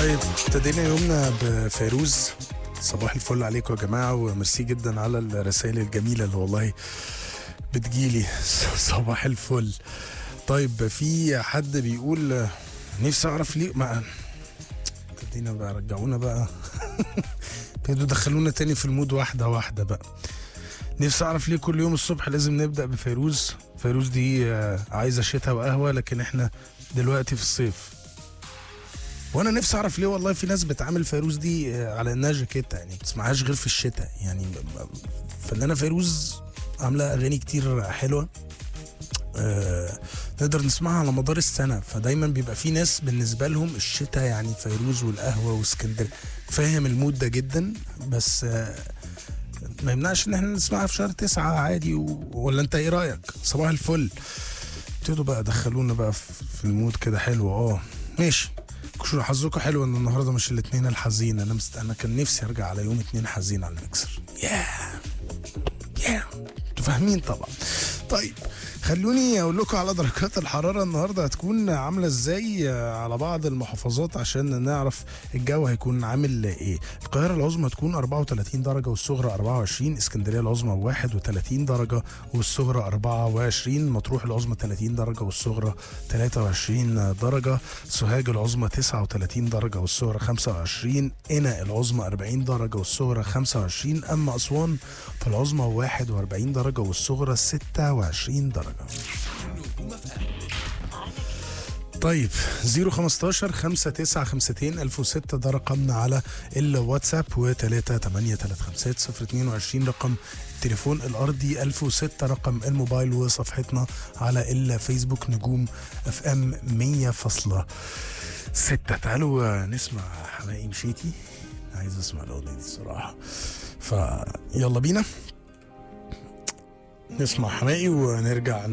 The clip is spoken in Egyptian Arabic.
طيب ابتدينا يومنا بفيروز صباح الفل عليكم يا جماعة وميرسي جدا على الرسائل الجميلة اللي والله بتجيلي صباح الفل طيب في حد بيقول نفسي اعرف ليه ما ابتدينا بقى رجعونا بقى ابتدوا دخلونا تاني في المود واحدة واحدة بقى نفسي اعرف ليه كل يوم الصبح لازم نبدأ بفيروز فيروز دي آه، عايزة شتاء وقهوة لكن احنا دلوقتي في الصيف وانا نفسي اعرف ليه والله في ناس بتعامل فيروز دي آه، على انها جاكيته يعني ما بتسمعهاش غير في الشتاء يعني فنانه فيروز عامله اغاني كتير حلوه آه نقدر نسمعها على مدار السنه فدايما بيبقى في ناس بالنسبه لهم الشتاء يعني فيروز والقهوه واسكندريه فاهم المود ده جدا بس آه ما يمنعش ان احنا نسمعها في شهر تسعة عادي و... ولا انت ايه رايك صباح الفل ابتدوا بقى دخلونا بقى في في المود كده حلو اه ماشي كشور حظكم حلو ان النهارده مش الاثنين الحزين انا مست... انا كان نفسي ارجع على يوم اثنين حزين على المكسر ياه ياه انتوا فاهمين طبعا طيب خلوني اقول لكم على درجات الحراره النهارده هتكون عامله ازاي على بعض المحافظات عشان نعرف الجو هيكون عامل ايه القاهره العظمى تكون 34 درجه والصغرى 24 اسكندريه العظمى 31 درجه والصغرى 24 مطروح العظمى 30 درجه والصغرى 23 درجه سوهاج العظمى 39 درجه والصغرى 25 قنا العظمى 40 درجه والصغرى 25 اما اسوان فالعظمى 41 درجه والصغرى 26 درجه طيب 015 5952 1006 ده رقمنا على الواتساب و3 022 رقم التليفون الارضي 1006 رقم الموبايل وصفحتنا على الفيسبوك نجوم اف ام 100.6 تعالوا نسمع حماقي مشيتي عايز اسمع الاغنيه دي الصراحه فيلا بينا نسمع حماقي ونرجع